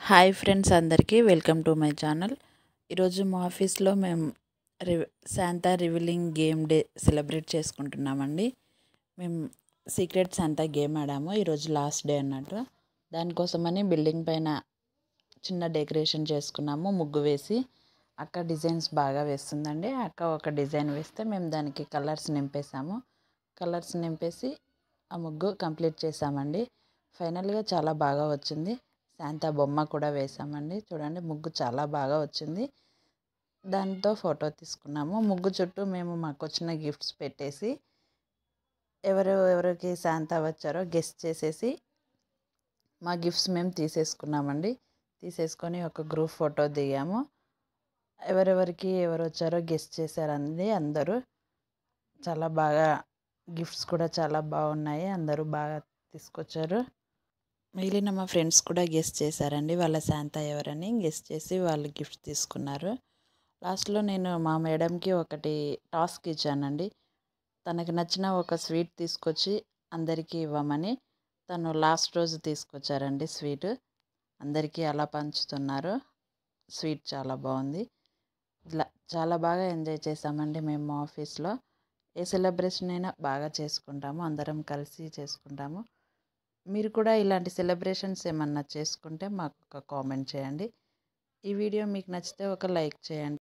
hi friends అందరికీ welcome to my channel ఈరోజు మా ఆఫీస్లో మేము రివ్ Santa revealing game day celebrate చేసుకుంటున్నామండి మేము సీక్రెట్ శాంతా గేమ్ ఆడాము ఈరోజు లాస్ట్ డే అన్నట్టు దానికోసమని బిల్డింగ్ పైన చిన్న డెకరేషన్ చేసుకున్నాము ముగ్గు వేసి అక్క డిజైన్స్ బాగా వేస్తుందండి అక్క ఒక డిజైన్ వేస్తే మేము దానికి కలర్స్ నింపేసాము కలర్స్ నింపేసి ఆ ముగ్గు కంప్లీట్ చేసామండి ఫైనల్గా చాలా బాగా వచ్చింది శాంతా బొమ్మ కూడా వేసామండి చూడండి ముగ్గు చాలా బాగా వచ్చింది దాంతో ఫోటో తీసుకున్నాము ముగ్గు చుట్టూ మేము మాకు వచ్చిన గిఫ్ట్స్ పెట్టేసి ఎవరు ఎవరికి శాంతా వచ్చారో గెస్ట్ చేసేసి మా గిఫ్ట్స్ మేము తీసేసుకున్నామండి తీసేసుకొని ఒక గ్రూప్ ఫోటో దిగాము ఎవరెవరికి ఎవరు వచ్చారో గెస్ట్ చేశారండి అందరూ చాలా బాగా గిఫ్ట్స్ కూడా చాలా బాగున్నాయి అందరూ బాగా తీసుకొచ్చారు మిగిలిన మా ఫ్రెండ్స్ కూడా గెస్ట్ చేశారండి వాళ్ళ శాంతా ఎవరని గెస్ట్ చేసి వాళ్ళు గిఫ్ట్ తీసుకున్నారు లాస్ట్లో నేను మా మేడంకి ఒకటి టాస్క్ ఇచ్చానండి తనకి నచ్చిన ఒక స్వీట్ తీసుకొచ్చి అందరికీ ఇవ్వమని తను లాస్ట్ రోజు తీసుకొచ్చారండి స్వీట్ అందరికీ అలా పంచుతున్నారు స్వీట్ చాలా బాగుంది ఇలా చాలా బాగా ఎంజాయ్ చేసామండి మేము మా ఆఫీస్లో ఏ సెలబ్రేషన్ అయినా బాగా చేసుకుంటాము అందరం కలిసి చేసుకుంటాము మీరు కూడా ఇలాంటి సెలబ్రేషన్స్ ఏమన్నా చేసుకుంటే మాకు ఒక కామెంట్ చేయండి ఈ వీడియో మీకు నచ్చితే ఒక లైక్ చేయండి